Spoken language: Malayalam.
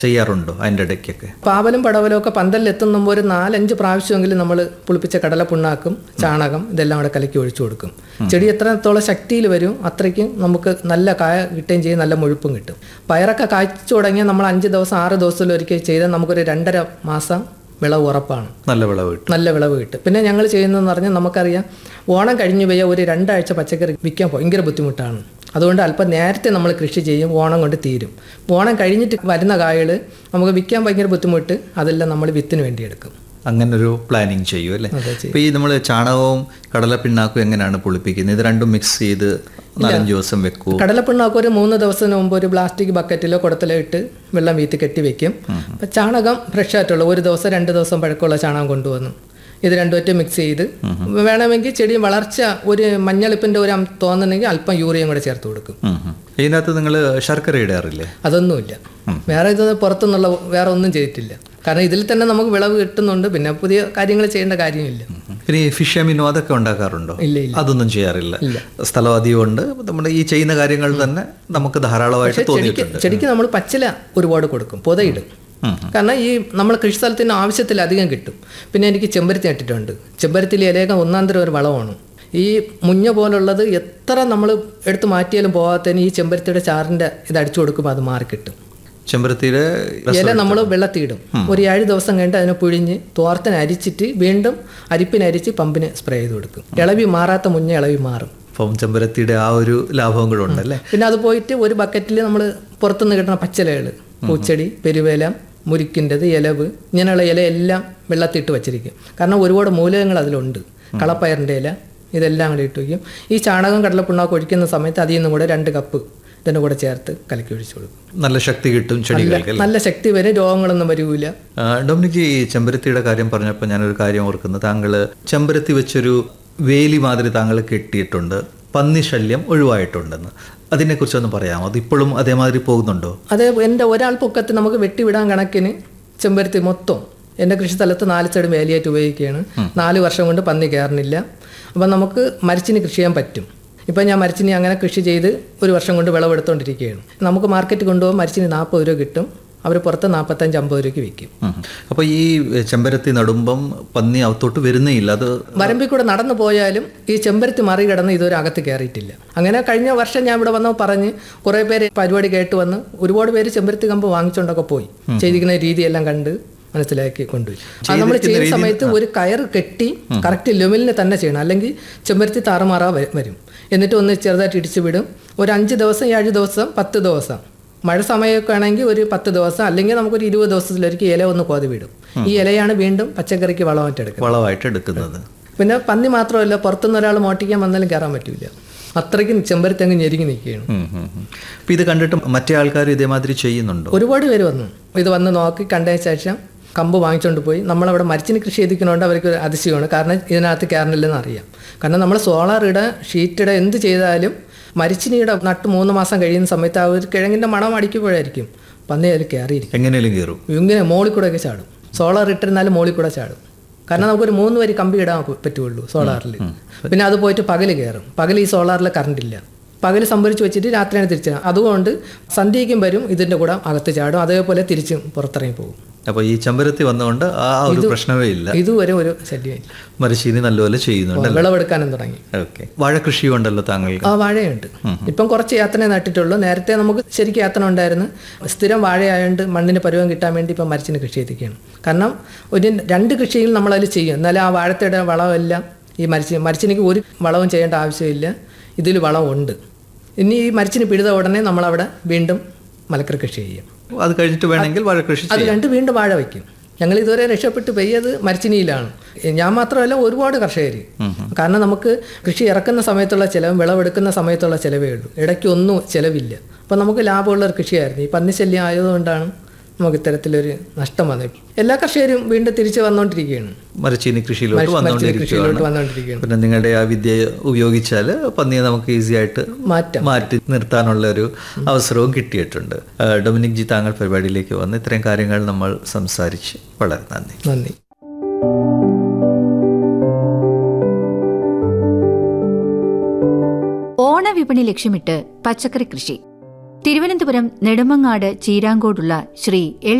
ചെയ്യാറുണ്ടോ അതിൻ്റെ ഇടയ്ക്കൊക്കെ പാവലും പടവലും ഒക്കെ പന്തലിലെത്തുമ്പോൾ ഒരു നാലഞ്ച് പ്രാവശ്യമെങ്കിലും നമ്മൾ പുളിപ്പിച്ച കടല പുണ്ണാക്കും ചാണകം ഇതെല്ലാം കൂടെ കലക്കി ഒഴിച്ചു കൊടുക്കും ചെടി എത്രത്തോളം ശക്തിയിൽ വരും അത്രയ്ക്കും നമുക്ക് നല്ല കായ കിട്ടുകയും ചെയ്യും നല്ല മുഴുപ്പും കിട്ടും പയറൊക്കെ കായ്ച്ചു തുടങ്ങിയാൽ നമ്മൾ അഞ്ച് ദിവസം ആറ് ദിവസത്തിൽ ഒരിക്കൽ ചെയ്താൽ നമുക്കൊരു രണ്ടര മാസം വിളവ് ഉറപ്പാണ് നല്ല വിളവ് കിട്ടും നല്ല വിളവ് കിട്ടും പിന്നെ ഞങ്ങൾ ചെയ്യുന്നതെന്ന് പറഞ്ഞാൽ നമുക്കറിയാം ഓണം കഴിഞ്ഞ് പോയാൽ ഒരു രണ്ടാഴ്ച പച്ചക്കറി വിൽക്കാൻ ഭയങ്കര ബുദ്ധിമുട്ടാണ് അതുകൊണ്ട് അല്പം നേരത്തെ നമ്മൾ കൃഷി ചെയ്യും ഓണം കൊണ്ട് തീരും ഓണം കഴിഞ്ഞിട്ട് വരുന്ന കായകൾ നമുക്ക് വിൽക്കാൻ ഭയങ്കര ബുദ്ധിമുട്ട് അതെല്ലാം നമ്മൾ വിത്തിന് വേണ്ടി എടുക്കും അങ്ങനെ ഒരു പ്ലാനിങ് ചെയ്യും അല്ലേ അതെ, ഇപ്പൊ ഈ നമ്മൾ ചാണകവും കടലപ്പിണ്ണാക്കും എങ്ങനെയാണ് പുളിപ്പിക്കുന്നത് ഇത് രണ്ടും മിക്സ് ചെയ്ത് നാലഞ്ച് ദിവസം വെക്കൂ കടലപ്പിണ്ണാക്ക് ഒരു മൂന്ന് ദിവസത്തിന് മുമ്പ് ഒരു പ്ലാസ്റ്റിക് ബക്കറ്റിലോ കുടത്തിലോ ഇട്ട് വെള്ളം വീത്തി കെട്ടി വെക്കും അപ്പം ചാണകം ഫ്രഷ് ആയിട്ടുള്ള ഒരു ദിവസം രണ്ട് ദിവസം പഴക്കമുള്ള ചാണകം കൊണ്ടുവന്നു ഇത് രണ്ടുമായിട്ട് മിക്സ് ചെയ്ത് വേണമെങ്കിൽ ചെടി വളർച്ച ഒരു മഞ്ഞളിപ്പിൻ്റെ ഒരു അം- തോന്നണമെങ്കിൽ അല്പം യൂറിയയും കൂടെ ചേർത്ത് കൊടുക്കും ഉം, ഉം. ഇതിനകത്ത് നിങ്ങൾ ശർക്കര ഇടാറില്ലേ അതൊന്നുമില്ല വേറെ ഇത് പുറത്തുനിന്നുള്ള വേറെ ഒന്നും ചെയ്തിട്ടില്ല കാരണം ഇതിൽ തന്നെ നമുക്ക് വിളവ് കിട്ടുന്നുണ്ട് പിന്നെ പുതിയ കാര്യങ്ങൾ ചെയ്യേണ്ട കാര്യമില്ല പിന്നെ ഈ ഫിഷ് അമിനോ അതൊക്കെ ഉണ്ടാക്കാറുണ്ടോ ഇല്ല ഇല്ല അതൊന്നും ചെയ്യാറില്ല സ്ഥലം അധികമുണ്ട് നമ്മുടെ ഈ ചെയ്യുന്ന കാര്യങ്ങൾ തന്നെ നമുക്ക് ധാരാളമായിട്ട് ചെടിക്ക് തോന്നിയിട്ടുണ്ട് ചെടിക്ക് നമ്മൾ പച്ചില ഒരുപാട് കൊടുക്കും പുതയിടും കാരണം ഈ നമ്മൾ കൃഷി സ്ഥലത്തിന് ആവശ്യത്തിലധികം കിട്ടും പിന്നെ എനിക്ക് ചെമ്പരത്തി നട്ടിട്ടുണ്ട് ചെമ്പരത്തിലെ ഇലയൊക്കെ ഒന്നാം തരം ഒരു വളമാണ് ഈ മുഞ്ഞ പോലുള്ളത് എത്ര നമ്മൾ എടുത്ത് മാറ്റിയാലും പോകാത്തതിന് ഈ ചെമ്പരത്തിയുടെ ചാറിൻ്റെ ഇത് അടിച്ചു കൊടുക്കുമ്പോൾ അത് മാറി കിട്ടും ചെമ്പരത്തിയുടെ ഇല നമ്മൾ വെള്ളത്തിയിടും ഒരു ഏഴ് ദിവസം കഴിഞ്ഞിട്ട് അതിനെ പുഴിഞ്ഞ് തോർത്തിന് അരിച്ചിട്ട് വീണ്ടും അരിപ്പിനരിച്ച് പമ്പിന് സ്പ്രേ ചെയ്ത് കൊടുക്കും ഇളവി മാറാത്ത മുന്നേ ഇളവി മാറും അപ്പം ചെമ്പരത്തിയുടെ ആ ഒരു ലാഭവും കൂടെ ഉണ്ടല്ലേ പിന്നെ അത് പോയിട്ട് ഒരു ബക്കറ്റിൽ നമ്മൾ പുറത്തുനിന്ന് കിട്ടുന്ന പച്ചിലകൾ പൂച്ചെടി പെരുവേല മുരിക്കിൻ്റെത് ഇലവ് ഇങ്ങനെയുള്ള ഇലയെല്ലാം വെള്ളത്തിട്ട് വച്ചിരിക്കും കാരണം ഒരുപാട് മൂലകങ്ങൾ അതിലുണ്ട് കളപ്പയറിൻ്റെ ഇല ഇതെല്ലാം കൂടി ഇട്ട് വയ്ക്കും ഈ ചാണകം കടലപ്പിണ്ണാക്ക് ഒഴിക്കുന്ന സമയത്ത് അതിൽ നിന്നും കൂടെ രണ്ട് കപ്പ് ഇതിൻ്റെ കൂടെ ചേർത്ത് കലക്കി ഒഴിച്ചു കൊടുക്കും നല്ല ശക്തി കിട്ടും ചെടികൾക്ക് നല്ല ശക്തി വരും രോഗങ്ങളൊന്നും വരില്ല ആ, ഡൊമിനിക് ഈ ചെമ്പരത്തിയുടെ കാര്യം പറഞ്ഞപ്പോൾ ഞാനൊരു കാര്യം ഓർക്കുന്നു താങ്കൾ ചെമ്പരത്തി വെച്ചൊരു വേലി മാതിരി താങ്കൾ കെട്ടിയിട്ടുണ്ട് പന്നി ശല്യം ഒഴിവായിട്ടുണ്ടെന്ന് അതിനെക്കുറിച്ചൊന്ന് പറയാമോ അത് ഇപ്പോഴും അതേമാതിരി പോകുന്നുണ്ടോ അത് എൻ്റെ ഒരാൾ പൊക്കത്ത് നമുക്ക് വെട്ടിവിടാൻ കണക്കിന് ചെമ്പരത്തി മൊത്തം എൻ്റെ കൃഷിസ്ഥലത്ത് നാല് സൈഡ് വേലിയായിട്ട് ഉപയോഗിക്കുകയാണ് നാല് വർഷം കൊണ്ട് പന്നി കയറുന്നില്ല അപ്പം നമുക്ക് മരിച്ചിന് കൃഷി ചെയ്യാൻ പറ്റും ഇപ്പം ഞാൻ മരിച്ചിനി അങ്ങനെ കൃഷി ചെയ്ത് ഒരു വർഷം കൊണ്ട് വിളവെടുത്തുകൊണ്ടിരിക്കുകയാണ് നമുക്ക് മാർക്കറ്റ് കൊണ്ടുപോകാൻ മരിച്ചിന് നാൽപ്പത് രൂപ കിട്ടും അവർ പുറത്ത് നാൽപ്പത്തഞ്ച് അമ്പത് രൂപയ്ക്ക് വിൽക്കും ഉം. അപ്പോൾ ഈ ചെമ്പരത്തി നടുമ്പം പന്നി അകത്തോട്ട് വരുന്നേ ഇല്ല അത് വരമ്പിൽ കൂടെ നടന്നു പോയാലും ഈ ചെമ്പരത്തി മറികടന്ന് ഇതുവരെ അകത്ത് കയറിയിട്ടില്ല അങ്ങനെ കഴിഞ്ഞ വർഷം ഞാൻ ഇവിടെ വന്നപ്പോൾ പറഞ്ഞ് കുറേ പേര് പരിപാടി കേട്ട് വന്ന് ഒരുപാട് പേര് ചെമ്പരത്തി കമ്പ് വാങ്ങിച്ചുകൊണ്ടൊക്കെ പോയി ചെയ്തിരിക്കുന്ന രീതിയെല്ലാം കണ്ട് മനസ്സിലാക്കി കൊണ്ടുപോയി അത് നമ്മൾ ചെയ്യുന്ന സമയത്ത് ഒരു കയർ കെട്ടി കറക്റ്റ് ലെവലിന് തന്നെ ചെയ്യണം അല്ലെങ്കിൽ ചെമ്പരത്തി താറുമാറാ വ- വരും എന്നിട്ട് ഒന്ന് ചെറുതായിട്ട് ഇടിച്ചു വിടും ഒരു അഞ്ച് ദിവസം ഏഴ് ദിവസം പത്ത് ദിവസം മഴ സമയമൊക്കെ ആണെങ്കിൽ ഒരു പത്ത് ദിവസം അല്ലെങ്കിൽ നമുക്കൊരു ഇരുപത് ദിവസത്തിലൊരിക്കൽ ഇല ഒന്ന് കോതി വിടും ഈ ഇലയാണ് വീണ്ടും പച്ചക്കറിക്ക് വളമായിട്ട് എടുക്കുന്നത് വളമായിട്ട് എടുക്കുന്നത് പിന്നെ പന്നി മാത്രമല്ല പുറത്തുനിന്ന് ഒരാൾ മോട്ടിക്കാൻ വന്നാലും കയറാൻ പറ്റില്ല അത്രയ്ക്കും ചെമ്പരത്തി അങ്ങ് ഞെരുങ്ങി നിൽക്കുകയാണ് ഉം, ഉം, ഉം. അപ്പോൾ ഇത് കണ്ടിട്ട് മറ്റേ ആൾക്കാർ ഇതേമാതിരി ചെയ്യുന്നുണ്ടോ ഒരുപാട് പേര് വന്നു ഇത് വന്ന് നോക്കി കണ്ടതിന് ശേഷം കമ്പ് വാങ്ങിച്ചുകൊണ്ട് പോയി നമ്മളവിടെ മരിച്ചിന് കൃഷി ചെയ്തിരിക്കുന്നതുകൊണ്ട് അവർക്ക് ഒരു അതിശയമാണ് കാരണം ഇതിനകത്ത് കയറണില്ലെന്ന് അറിയാം കാരണം നമ്മൾ സോളാർ ഇട ഷീറ്റ് ഇട എന്ത് ചെയ്താലും മരിച്ചിനിയുടെ നട്ട് മൂന്ന് മാസം കഴിയുന്ന സമയത്ത് ആ ഒരു കിഴങ്ങിൻ്റെ മണം അടിക്കുമ്പോഴായിരിക്കും പന്നി അതിൽ കയറിയിരിക്കും എങ്ങനെയും കയറും ഇങ്ങനെ മോളിൽ കൂടെ ഒക്കെ ചാടും സോളാർ ഇട്ടിരുന്നാലും മോളിൽ കൂടെ ചാടും കാരണം നമുക്കൊരു മൂന്ന് വരി കമ്പി ഇടാൻ പറ്റുള്ളൂ സോളാറിൽ പിന്നെ അത് പോയിട്ട് പകല് കയറും പകൽ ഈ സോളാറിൽ കറണ്ട് ഇല്ല പകൽ സംഭരിച്ച് വെച്ചിട്ട് രാത്രിയാണ് തിരിച്ചു അതുകൊണ്ട് സന്ധ്യയ്ക്കും വരും ഇതിൻ്റെ കൂടെ അകത്ത് ചാടും അതേപോലെ തിരിച്ചും പുറത്തിറങ്ങി പോകും അപ്പോൾ ഈ ചെമ്പരത്തി വന്നുകൊണ്ട് ആ ഒരു പ്രശ്നമേ ഇല്ല ഇതുവരെ ഒരു ശല്യമില്ല മരശീനി നല്ലപോലെ ചെയ്യുന്നുണ്ട് വിളവെടുക്കാനും തുടങ്ങി ഓക്കെ വാഴകൃഷി ഉണ്ടല്ലോ താങ്കൾക്ക് ആ വാഴയുണ്ട് ഇപ്പം കുറച്ച് യാത്ര നട്ടിട്ടുള്ളൂ നേരത്തെ നമുക്ക് ശരിക്കും യാത്ര ഉണ്ടായിരുന്നു സ്ഥിരം വാഴയായതുകൊണ്ട് മണ്ണിന് പരുവം കിട്ടാൻ വേണ്ടി ഇപ്പം മരിച്ചിന് കൃഷി ചെയ്തിരിക്കുകയാണ് കാരണം ഒരു രണ്ട് കൃഷിയിൽ നമ്മളതിൽ ചെയ്യും എന്നാലും ആ വാഴത്തയുടെ വളമെല്ലാം ഈ മരിച്ചിന് മരിച്ചിനിക്ക് ഒരു വളവും ചെയ്യേണ്ട ആവശ്യമില്ല ഇതിൽ വളമുണ്ട് ഇനി ഈ മരിച്ചിന് പിഴുത ഉടനെ നമ്മളവിടെ വീണ്ടും മലക്കറി കൃഷി ചെയ്യും അത് കഴിഞ്ഞിട്ട് വേണമെങ്കിൽ വാഴകൃഷി അത് രണ്ട് വീണ്ടും വാഴ വയ്ക്കും ഞങ്ങൾ ഇതുവരെ രക്ഷപ്പെട്ട് പെയ്യത് മരിച്ചിനിയിലാണ് ഞാൻ മാത്രമല്ല ഒരുപാട് കർഷകർ കാരണം നമുക്ക് കൃഷി ഇറക്കുന്ന സമയത്തുള്ള ചിലവും വിളവെടുക്കുന്ന സമയത്തുള്ള ചിലവേ ഉള്ളൂ ഇടയ്ക്ക് ഒന്നും ചിലവില്ല അപ്പോൾ നമുക്ക് ലാഭമുള്ള ഒരു കൃഷിയായിരുന്നു ഈ പന്നിശല്യം ആയതുകൊണ്ടാണ് നമുക്ക് ഇത്തരത്തിലൊരു നഷ്ടം വന്നത് എല്ലാ കർഷകരും വീണ്ടും തിരിച്ചു വന്നുകൊണ്ടിരിക്കുകയാണ് മരച്ചീനി കൃഷിയിലോട്ട് മരിച്ചിനി വന്നുകൊണ്ടിരിക്കുകയാണ് കൃഷിയിലോട്ട് വന്നുകൊണ്ടിരിക്കുകയാണ് പിന്നെ നിങ്ങളുടെ ആ വിദ്യ ഉപയോഗിച്ചാൽ പന്നിയെ നമുക്ക് ഈസി ആയിട്ട് മാറ്റം മാറ്റി നിർത്താനുള്ള ഒരു അവസരവും കിട്ടിയിട്ടുണ്ട് ആ, ഡൊമിനിക് ജി താങ്കൾ പരിപാടിയിലേക്ക് വന്ന് ഇത്രയും കാര്യങ്ങൾ നമ്മൾ സംസാരിച്ച് വളരെ നന്ദി നന്ദി ഓണവിപണി ലക്ഷ്യമിട്ട് പച്ചക്കറി കൃഷി തിരുവനന്തപുരം നെടുമങ്ങാട് ചീരാങ്കോടുള്ള ശ്രീ എൽ